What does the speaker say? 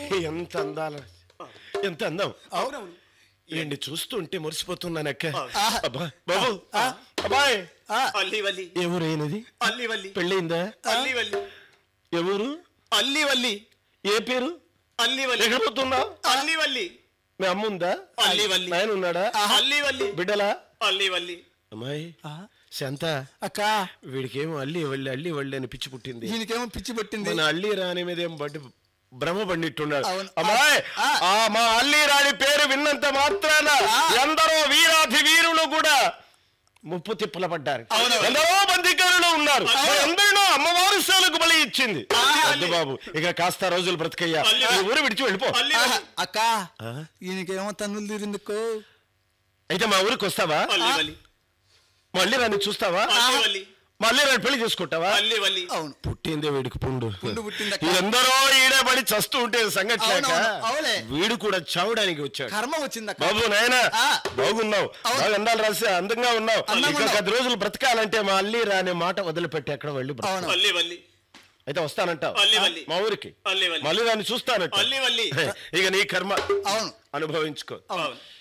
ఎంత అందాల ఎంత అందం అవునవును ఏంటి చూస్తుంటే మురిసిపోతున్నానక్క ఆ. అబ్బా బాబు అబ్బాయ్ అల్లి వల్లి ఎవరైనది అల్లి వల్లి పెళ్ళయిందా అల్లి వల్లి ఎవరు అల్లి వల్లి ఏ పేరు అల్లి వల్లి ఎక్కడ పోతున్నా అల్లి వల్లి మీ అమ్మ ఉందా అల్లి వల్లి నాయన ఉన్నాడా అల్లి వల్లి బిడ్డలా అల్లి వల్లి అమ్మాయి శాంత అక్క వీడికేమో అల్లి వల్లి అల్లి వల్లి అని పిచ్చి పుట్టింది ఈయనకేమో పిచ్చి పట్టింది మన అల్లి రాణి మీద ఏం బట్టి భ్రమ పండిట్టున్నాడు అవును. అమ్మాయి ఆ. ఆ మా అల్లి రాణి పేరు విన్నంత మాత్రాన ఎందరో వీరాధి వీరులు కూడా ముప్పు తిప్పల పడ్డారు అవును. ఎందరో బందికారులు ఉన్నారు ఎందరినో అమ్మవారు సేలకు బలి ఇచ్చింది వద్దు బాబు ఇక కాస్త రోజులు బ్రతికయ్యా అల్లి. ఈ ఊరు విడిచి వెళ్ళిపో అల్లి ఆహా, వల్లి అక్క ఆ? ఈయనకేమో తన్నులు తీరిందుకో అయితే మా ఊరికి వస్తావా అల్లి వల్లి మళ్ళీ రాని చూస్తావా అల్లి వల్లి మళ్ళీ రాని పెళ్లి చేసుకుంటావా అల్లి వల్లి అవును పుట్టిందే వీడికి పుండు పుండు పుట్టిందక్క. వీళ్ళందరూ ఈడబడి చస్తూ ఉంటే సంగతి లేక అవునవును, అవులే. వీడు కూడా చావడానికి వచ్చాడు కర్మ వచ్చిందక్క బాబు నాయనా ఆ. బాగున్నావు అవును. బాగా అందాలు రాసి అందంగా ఉన్నావు అందంగా ఇంకా ఉన్నావు. పది రోజులు బ్రతకాలంటే మా అల్లి రాని మాట వదిలిపెట్టి ఎక్కడ వెళ్ళి బ్రతక. అవును అల్లి వల్లి అయితే వస్తానంటావు అల్లి వల్లి. మా ఊరికి అల్లి వల్లి మళ్ళీ రాని చూస్తానంట అల్లి వల్లి ఇక నీ కర్మ అవును అనుభవించుకో అవును